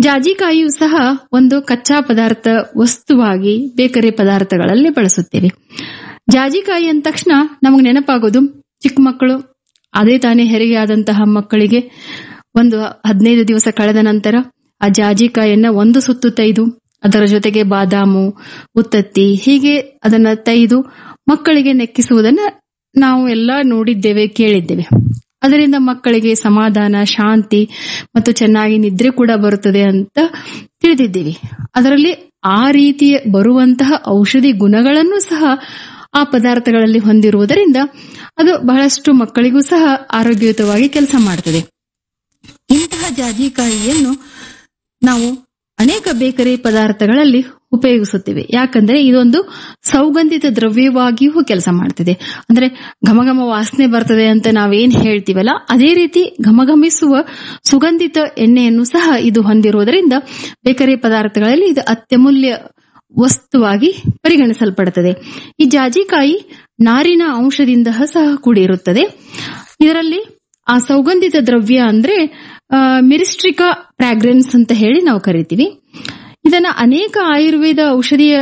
ಜಾಜಿಕಾಯಿಯು ಸಹ ಒಂದು ಕಚ್ಚಾ ಪದಾರ್ಥ ವಸ್ತುವಾಗಿ ಬೇಕರಿ ಪದಾರ್ಥಗಳಲ್ಲಿ ಬಳಸುತ್ತೇವೆ ಜಾಜಿಕಾಯಿ ಅಂದ ತಕ್ಷಣ ನಮಗೆ ನೆನಪಾಗೋದು ಚಿಕ್ಕ ಮಕ್ಕಳು ಅದೇ ತಾನೇ ಹೆರಿಗೆ ಆದಂತಹ ಮಕ್ಕಳಿಗೆ ಒಂದು ಹದಿನೈದು ದಿವಸ ಕಳೆದ ನಂತರ ಆ ಜಾಜಿಕಾಯಿಯನ್ನ ಒಂದು ಸುತ್ತು ತೈದು ಅದರ ಜೊತೆಗೆ ಬಾದಾಮು ಉತ್ತತ್ತಿ ಹೀಗೆ ಅದನ್ನ ತೈದು ಮಕ್ಕಳಿಗೆ ನೆಕ್ಕಿಸುವುದನ್ನ ನಾವು ಎಲ್ಲ ನೋಡಿದ್ದೇವೆ ಕೇಳಿದ್ದೇವೆ ಅದರಿಂದ ಮಕ್ಕಳಿಗೆ ಸಮಾಧಾನ ಶಾಂತಿ ಮತ್ತು ಚೆನ್ನಾಗಿ ನಿದ್ರೆ ಕೂಡ ಬರುತ್ತದೆ ಅಂತ ತಿಳಿದಿದ್ದೀವಿ ಅದರಲ್ಲಿ ಆ ರೀತಿಯ ಬರುವಂತಹ ಔಷಧಿ ಗುಣಗಳನ್ನು ಸಹ ಆ ಪದಾರ್ಥಗಳಲ್ಲಿ ಹೊಂದಿರುವುದರಿಂದ ಅದು ಬಹಳಷ್ಟು ಮಕ್ಕಳಿಗೂ ಸಹ ಆರೋಗ್ಯಯುತವಾಗಿ ಕೆಲಸ ಮಾಡುತ್ತದೆ ಇಂತಹ ಜಾಜಿಕಾಯಿಯನ್ನು ನಾವು ಅನೇಕ ಬೇಕರಿ ಪದಾರ್ಥಗಳಲ್ಲಿ ಉಪಯೋಗಿಸುತ್ತೇವೆ ಯಾಕಂದ್ರೆ ಇದೊಂದು ಸೌಗಂಧಿತ ದ್ರವ್ಯವಾಗಿಯೂ ಕೆಲಸ ಮಾಡ್ತದೆ ಅಂದ್ರೆ ಘಮಘಮ ವಾಸನೆ ಬರ್ತದೆ ಅಂತ ನಾವೇನ್ ಹೇಳ್ತೀವಲ್ಲ ಅದೇ ರೀತಿ ಘಮಘಮಿಸುವ ಸುಗಂಧಿತ ಎಣ್ಣೆಯನ್ನು ಸಹ ಇದು ಹೊಂದಿರುವುದರಿಂದ ಬೇಕರಿ ಪದಾರ್ಥಗಳಲ್ಲಿ ಇದು ಅತ್ಯಮೂಲ್ಯ ವಸ್ತುವಾಗಿ ಪರಿಗಣಿಸಲ್ಪಡುತ್ತದೆ ಈ ಜಾಜಿಕಾಯಿ ನಾರಿನ ಅಂಶದಿಂದ ಸಹ ಕೂಡಿರುತ್ತದೆ ಇದರಲ್ಲಿ ಆ ಸೌಗಂಧಿತ ದ್ರವ್ಯ ಅಂದ್ರೆ ಮಿರಿಸ್ಟ್ರಿಕಾ ಫ್ರಾಗ್ರೆನ್ಸ್ ಅಂತ ಹೇಳಿ ನಾವು ಕರಿತೀವಿ ಇದನ್ನ ಅನೇಕ ಆಯುರ್ವೇದ ಔಷಧಿಯ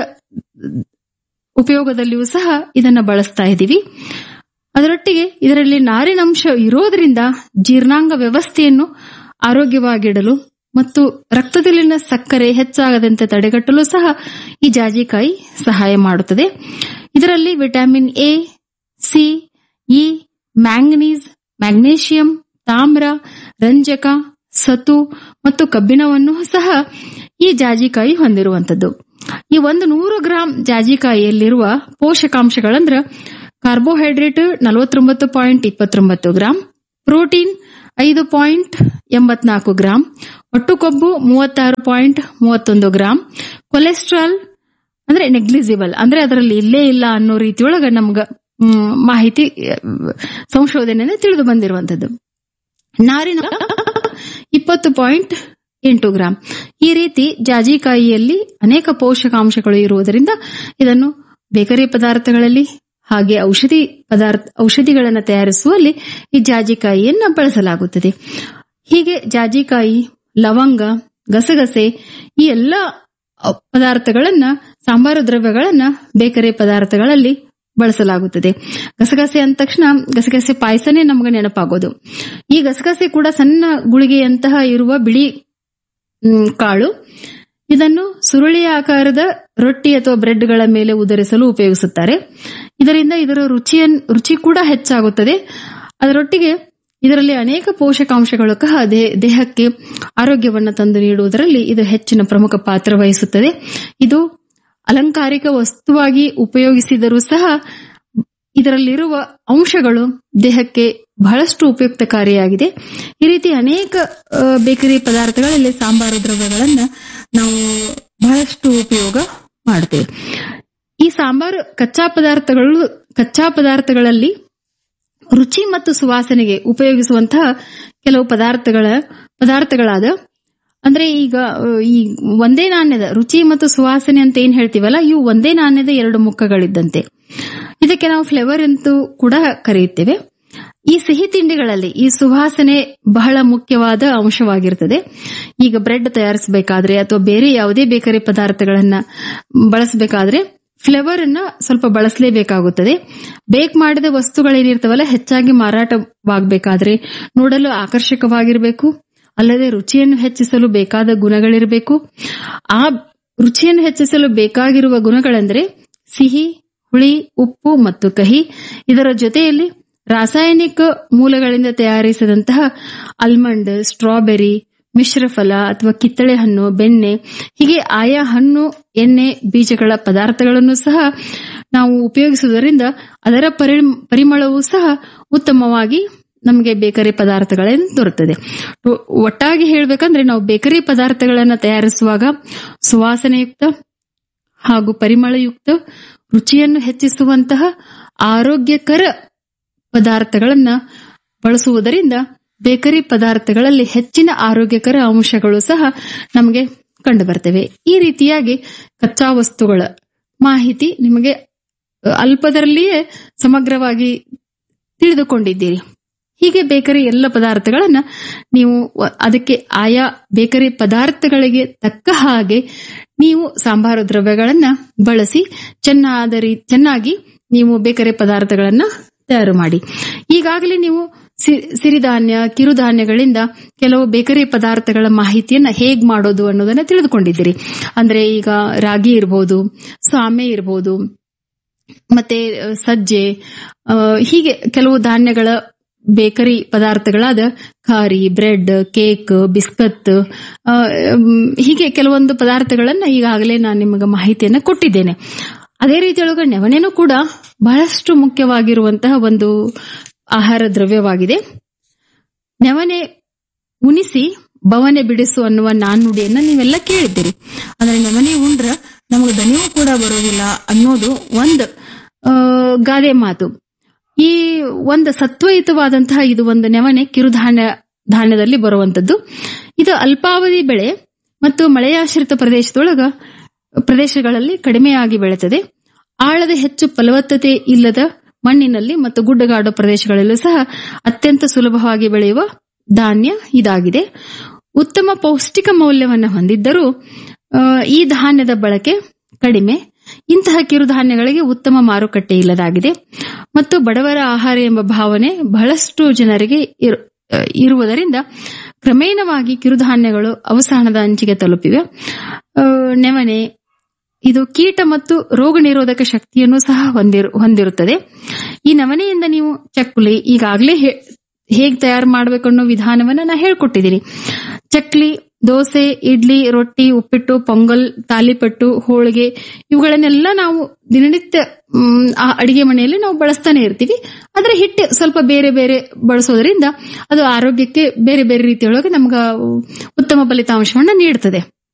ಉಪಯೋಗದಲ್ಲಿಯೂ ಸಹ ಇದನ್ನ ಬಳಸ್ತಾ ಇದ್ದೀವಿ ಅದರೊಟ್ಟಿಗೆ ಇದರಲ್ಲಿ ನಾರಿನಂಶ ಇರೋದ್ರಿಂದ ಜೀರ್ಣಾಂಗ ವ್ಯವಸ್ಥೆಯನ್ನು ಆರೋಗ್ಯವಾಗಿಡಲು ಮತ್ತು ರಕ್ತದಲ್ಲಿನ ಸಕ್ಕರೆ ಹೆಚ್ಚಾಗದಂತೆ ತಡೆಗಟ್ಟಲು ಸಹ ಈ ಜಾಜಿಕಾಯಿ ಸಹಾಯ ಮಾಡುತ್ತದೆ ಇದರಲ್ಲಿ vitamin A C E manganese magnesium ತಾಮ್ರ ರಂಜಕ ಸತು ಮತ್ತು ಕಬ್ಬಿಣವನ್ನು ಸಹ ಈ ಜಾಜಿಕಾಯಿ ಹೊಂದಿರುವಂತದ್ದು ಈ ಒಂದು ನೂರು ಗ್ರಾಂ ಜಾಜಿಕಾಯಿಯಲ್ಲಿರುವ ಪೋಷಕಾಂಶಗಳಂದ್ರ ಕಾರ್ಬೋಹೈಡ್ರೇಟ್ ನಲವತ್ತೊಂಬತ್ತು ಪಾಯಿಂಟ್ ಇಪ್ಪತ್ತೊಂಬತ್ತು ಗ್ರಾಂ ಪ್ರೋಟೀನ್ ಐದು ಪಾಯಿಂಟ್ ಎಂಬತ್ನಾಲ್ಕು ಗ್ರಾಂ ಒಟ್ಟು ಕೊಬ್ಬು ಮೂವತ್ತಾರು ಪಾಯಿಂಟ್ ಮೂವತ್ತೊಂದು ಗ್ರಾಂ ಕೊಲೆಸ್ಟ್ರಾಲ್ ಅಂದ್ರೆ ನೆಗ್ಲಿಜಿಬಲ್ ಅಂದ್ರೆ ಅದರಲ್ಲಿ ಇಲ್ಲೇ ಇಲ್ಲ ಅನ್ನೋ ರೀತಿಯೊಳಗ ನಮ್ಗ ಮಾಹಿತಿ ಸಂಶೋಧನೆ ತಿಳಿದು ಬಂದಿರುವಂತದ್ದು ನಾರಿನ ಇಪ್ಪತ್ತು ಪಾಯಿಂಟ್ ಎಂಟು ಗ್ರಾಂ ಈ ರೀತಿ ಜಾಜಿಕಾಯಿಯಲ್ಲಿ ಅನೇಕ ಪೋಷಕಾಂಶಗಳು ಇರುವುದರಿಂದ ಇದನ್ನು ಬೇಕರಿ ಪದಾರ್ಥಗಳಲ್ಲಿ ಹಾಗೆ ಔಷಧಿ ಪದಾರ್ಥ ಔಷಧಿಗಳನ್ನು ತಯಾರಿಸುವಲ್ಲಿ ಈ ಜಾಜಿಕಾಯಿಯನ್ನ ಬಳಸಲಾಗುತ್ತದೆ ಹೀಗೆ ಜಾಜಿಕಾಯಿ ಲವಂಗ ಗಸಗಸೆ ಈ ಎಲ್ಲ ಪದಾರ್ಥಗಳನ್ನ ಸಾಂಬಾರು ದ್ರವ್ಯಗಳನ್ನ ಬೇಕರಿ ಪದಾರ್ಥಗಳಲ್ಲಿ ಬಳಸಲಾಗುತ್ತದೆ ಗಸಗಸೆ ಅಂದ ತಕ್ಷಣ ಗಸಗಸೆ ಪಾಯಸನೇ ನಮಗೆ ನೆನಪಾಗೋದು ಈ ಗಸಗಸೆ ಕೂಡ ಸಣ್ಣ ಗುಳಿಗೆಯಂತಹ ಇರುವ ಬಿಳಿ ಕಾಳು ಇದನ್ನು ಸುರುಳಿಯ ಆಕಾರದ ರೊಟ್ಟಿ ಅಥವಾ ಬ್ರೆಡ್ಗಳ ಮೇಲೆ ಉದರಿಸಲು ಉಪಯೋಗಿಸುತ್ತಾರೆ ಇದರಿಂದ ಇದರ ರುಚಿಯ ರುಚಿ ಕೂಡ ಹೆಚ್ಚಾಗುತ್ತದೆ ಅದರೊಟ್ಟಿಗೆ ಇದರಲ್ಲಿ ಅನೇಕ ಪೋಷಕಾಂಶಗಳು ಸಹ ದೇಹಕ್ಕೆ ಆರೋಗ್ಯವನ್ನು ತಂದು ನೀಡುವುದರಲ್ಲಿ ಇದು ಹೆಚ್ಚಿನ ಪ್ರಮುಖ ಪಾತ್ರ ವಹಿಸುತ್ತದೆ ಇದು ಅಲಂಕಾರಿಕ ವಸ್ತುವಾಗಿ ಉಪಯೋಗಿಸಿದರೂ ಸಹ ಇದರಲ್ಲಿರುವ ಅಂಶಗಳು ದೇಹಕ್ಕೆ ಬಹಳಷ್ಟು ಉಪಯುಕ್ತಕಾರಿಯಾಗಿದೆ ಈ ರೀತಿ ಅನೇಕ ಬೇಕರಿ ಪದಾರ್ಥಗಳಲ್ಲಿ ಸಾಂಬಾರು ದ್ರವ್ಯಗಳನ್ನ ನಾವು ಬಹಳಷ್ಟು ಉಪಯೋಗ ಮಾಡ್ತೇವೆ ಈ ಸಾಂಬಾರು ಕಚ್ಚಾ ಪದಾರ್ಥಗಳು ಕಚ್ಚಾ ಪದಾರ್ಥಗಳಲ್ಲಿ ರುಚಿ ಮತ್ತು ಸುವಾಸನೆಗೆ ಉಪಯೋಗಿಸುವಂತಹ ಕೆಲವು ಪದಾರ್ಥಗಳ ಪದಾರ್ಥಗಳಾದ ಅಂದ್ರೆ ಈಗ ಈ ಒಂದೇ ನಾಣ್ಯದ ರುಚಿ ಮತ್ತು ಸುವಾಸನೆ ಅಂತ ಏನ್ ಹೇಳ್ತೀವಲ್ಲ ಇವು ಒಂದೇ ನಾಣ್ಯದ ಎರಡು ಮುಖಗಳಿದ್ದಂತೆ ಇದಕ್ಕೆ ನಾವು ಫ್ಲೇವರ್ ಅಂತೂ ಕೂಡ ಕರೆಯುತ್ತೇವೆ ಈ ಸಿಹಿ ತಿಂಡಿಗಳಲ್ಲಿ ಈ ಸುವಾಸನೆ ಬಹಳ ಮುಖ್ಯವಾದ ಅಂಶವಾಗಿರುತ್ತದೆ ಈಗ ಬ್ರೆಡ್ ತಯಾರಿಸಬೇಕಾದ್ರೆ ಅಥವಾ ಬೇರೆ ಯಾವುದೇ ಬೇಕರಿ ಪದಾರ್ಥಗಳನ್ನ ಬಳಸಬೇಕಾದ್ರೆ ಫ್ಲೇವರ್ ಅನ್ನ ಸ್ವಲ್ಪ ಬಳಸಲೇಬೇಕಾಗುತ್ತದೆ ಬೇಕ್ ಮಾಡಿದ ವಸ್ತುಗಳೇನಿರ್ತವಲ್ಲ ಹೆಚ್ಚಾಗಿ ಮಾರಾಟವಾಗಬೇಕಾದ್ರೆ ನೋಡಲು ಆಕರ್ಷಕವಾಗಿರಬೇಕು ಅಲ್ಲದೆ ರುಚಿಯನ್ನು ಹೆಚ್ಚಿಸಲು ಬೇಕಾದ ಗುಣಗಳಿರಬೇಕು ಆ ರುಚಿಯನ್ನು ಹೆಚ್ಚಿಸಲು ಬೇಕಾಗಿರುವ ಗುಣಗಳೆಂದರೆ ಸಿಹಿ ಹುಳಿ ಉಪ್ಪು ಮತ್ತು ಕಹಿ ಇದರ ಜೊತೆಯಲ್ಲಿ ರಾಸಾಯನಿಕ ಮೂಲಗಳಿಂದ ತಯಾರಿಸಿದಂತಹ ಆಲ್ಮಂಡ್ ಸ್ಟ್ರಾಬೆರಿ ಮಿಶ್ರಫಲ ಅಥವಾ ಕಿತ್ತಳೆ ಹಣ್ಣು ಬೆಣ್ಣೆ ಹೀಗೆ ಆಯಾ ಹಣ್ಣು ಎಣ್ಣೆ ಬೀಜಗಳ ಪದಾರ್ಥಗಳನ್ನು ಸಹ ನಾವು ಉಪಯೋಗಿಸುವುದರಿಂದ ಅದರ ಪರಿಮಳವೂ ಸಹ ಉತ್ತಮವಾಗಿ ನಮಗೆ ಬೇಕರಿ ಪದಾರ್ಥಗಳನ್ನು ದೊರೆತದೆ ಒಟ್ಟಾಗಿ ಹೇಳಬೇಕಂದ್ರೆ ನಾವು ಬೇಕರಿ ಪದಾರ್ಥಗಳನ್ನು ತಯಾರಿಸುವಾಗ ಸುವಾಸನೆಯುಕ್ತ ಹಾಗೂ ಪರಿಮಳಯುಕ್ತ ರುಚಿಯನ್ನು ಹೆಚ್ಚಿಸುವಂತಹ ಆರೋಗ್ಯಕರ ಪದಾರ್ಥಗಳನ್ನ ಬಳಸುವುದರಿಂದ ಬೇಕರಿ ಪದಾರ್ಥಗಳಲ್ಲಿ ಹೆಚ್ಚಿನ ಆರೋಗ್ಯಕರ ಅಂಶಗಳು ಸಹ ನಮಗೆ ಕಂಡುಬರ್ತವೆ ಈ ರೀತಿಯಾಗಿ ಕಚ್ಚಾ ವಸ್ತುಗಳ ಮಾಹಿತಿ ನಿಮಗೆ ಅಲ್ಪದರಲ್ಲಿಯೇ ಸಮಗ್ರವಾಗಿ ತಿಳಿದುಕೊಂಡಿದ್ದೀರಿ ಹೀಗೆ ಬೇಕರಿ ಎಲ್ಲ ಪದಾರ್ಥಗಳನ್ನ ನೀವು ವ- ಅದಕ್ಕೆ ಆಯಾ ಬೇಕರಿ ಪದಾರ್ಥಗಳಿಗೆ ತಕ್ಕ ಹಾಗೆ ನೀವು ಸಾಂಬಾರು ದ್ರವ್ಯಗಳನ್ನ ಬಳಸಿ ಚೆನ್ನಾದ ರೀ ಚೆನ್ನಾಗಿ ನೀವು ಬೇಕರಿ ಪದಾರ್ಥಗಳನ್ನ ತಯಾರು ಮಾಡಿ ಈಗಾಗಲೇ ನೀವು ಸಿ- ಸಿರಿಧಾನ್ಯ ಕಿರುಧಾನ್ಯಗಳಿಂದ ಕೆಲವು ಬೇಕರಿ ಪದಾರ್ಥಗಳ ಮಾಹಿತಿಯನ್ನ ಹೇಗ್ ಮಾಡೋದು ಅನ್ನೋದನ್ನ ತಿಳಿದುಕೊಂಡಿದ್ದೀರಿ ಅಂದ್ರೆ ಈಗ ರಾಗಿ ಇರ್ಬೋದು ಸಾಮೆ ಇರ್ಬೋದು ಮತ್ತೆ ಅ, ಸಜ್ಜೆ ಆ, ಹೀಗೆ ಕೆಲವು ಧಾನ್ಯಗಳ ಬೇಕರಿ ಪದಾರ್ಥಗಳಾದ ಖಾರಿ ಬ್ರೆಡ್ ಕೇಕ್ ಬಿಸ್ಕತ್ ಆ, ಮ್, ಹೀಗೆ ಕೆಲವೊಂದು ಪದಾರ್ಥಗಳನ್ನ ಈಗಾಗಲೇ ನಾನು ನಿಮಗೆ ಮಾಹಿತಿಯನ್ನ ಕೊಟ್ಟಿದ್ದೇನೆ ಅದೇ ರೀತಿಯೊಳಗ ನೆವಣೆನೂ ಕೂಡ ಬಹಳಷ್ಟು ಮುಖ್ಯವಾಗಿರುವಂತಹ ಒಂದು ಆಹಾರ ದ್ರವ್ಯವಾಗಿದೆ ನೆವನೆ ಉಣಿಸಿ ಬವನೆ ಬಿಡಿಸು ಅನ್ನುವ ನಾಣ್ಣುಡಿಯನ್ನ ನೀವೆಲ್ಲ ಕೇಳಿದ್ದೀರಿ ಅಂದ್ರೆ ನೆವನೆ ಉಂಡ್ರ ನಮಗೆ ದಣಿವು ಕೂಡ ಬರೋದಿಲ್ಲ ಅನ್ನೋದು ಒಂದು ಆ, ಗಾದೆ ಮಾತು ಈ ಒಂದು ಸತ್ವಯುತವಾದಂತಹ ಇದು ಒಂದು ನೆವನೆ ಕಿರುಧಾನ್ಯ ಧಾನ್ಯದಲ್ಲಿ ಬರುವಂತದ್ದು ಇದು ಅಲ್ಪಾವಧಿ ಬೆಳೆ ಮತ್ತು ಮಳೆಯಾಶ್ರಿತ ಪ್ರದೇಶದೊಳಗ ಪ್ರದೇಶಗಳಲ್ಲಿ ಕಡಿಮೆಯಾಗಿ ಬೆಳೆಯುತ್ತದೆ ಆಳದ ಹೆಚ್ಚು ಫಲವತ್ತತೆ ಇಲ್ಲದ ಮಣ್ಣಿನಲ್ಲಿ ಮತ್ತು ಗುಡ್ಡಗಾಡು ಪ್ರದೇಶಗಳಲ್ಲೂ ಸಹ ಅತ್ಯಂತ ಸುಲಭವಾಗಿ ಬೆಳೆಯುವ ಧಾನ್ಯ ಇದಾಗಿದೆ ಉತ್ತಮ ಪೌಷ್ಟಿಕ ಮೌಲ್ಯವನ್ನು ಹೊಂದಿದ್ದರೂ ಆ, ಈ ಧಾನ್ಯದ ಬಳಕೆ ಕಡಿಮೆ ಇಂತಹ ಕಿರುಧಾನ್ಯಗಳಿಗೆ ಉತ್ತಮ ಮಾರುಕಟ್ಟೆ ಇಲ್ಲದಾಗಿದೆ ಮತ್ತು ಬಡವರ ಆಹಾರ ಎಂಬ ಭಾವನೆ ಬಹಳಷ್ಟು ಜನರಿಗೆ ಇರು- ಇರುವುದರಿಂದ ಕ್ರಮೇಣವಾಗಿ ಕಿರುಧಾನ್ಯಗಳು ಅವಸಾನದ ಅಂಚಿಗೆ ತಲುಪಿವೆ ಆ, ನೆವನೆ ಇದು ಕೀಟ ಮತ್ತು ರೋಗ ನಿರೋಧಕ ಶಕ್ತಿಯನ್ನು ಸಹ ಹೊಂದಿರು ಹೊಂದಿರುತ್ತದೆ ಈ ನವನೆಯಿಂದ ನೀವು ಚಕ್ಕುಲಿ ಈಗಾಗಲೇ ಹೇಗೆ ತಯಾರು ಮಾಡಬೇಕು ಅನ್ನೋ ವಿಧಾನವನ್ನ ನಾ ಹೇಳ್ಕೊಟ್ಟಿದ್ದೀನಿ ಚಕ್ಲಿ ದೋಸೆ ಇಡ್ಲಿ ರೊಟ್ಟಿ ಉಪ್ಪಿಟ್ಟು ಪೊಂಗಲ್ ತಾಲಿಪಟ್ಟು ಹೋಳಿಗೆ ಇವುಗಳನ್ನೆಲ್ಲ ನಾವು ದಿನನಿತ್ಯ ಮ್, ಆ ಅಡಿಗೆ ಮನೆಯಲ್ಲಿ ನಾವು ಬಳಸ್ತಾನೆ ಇರ್ತೀವಿ ಆದ್ರೆ ಹಿಟ್ಟು ಸ್ವಲ್ಪ ಬೇರೆ ಬೇರೆ ಬಳಸೋದ್ರಿಂದ ಅದು ಆರೋಗ್ಯಕ್ಕೆ ಬೇರೆ ಬೇರೆ ರೀತಿಯೊಳಗೆ ನಮ್ಗ ಉತ್ತಮ ಫಲಿತಾಂಶವನ್ನ ನೀಡುತ್ತದೆ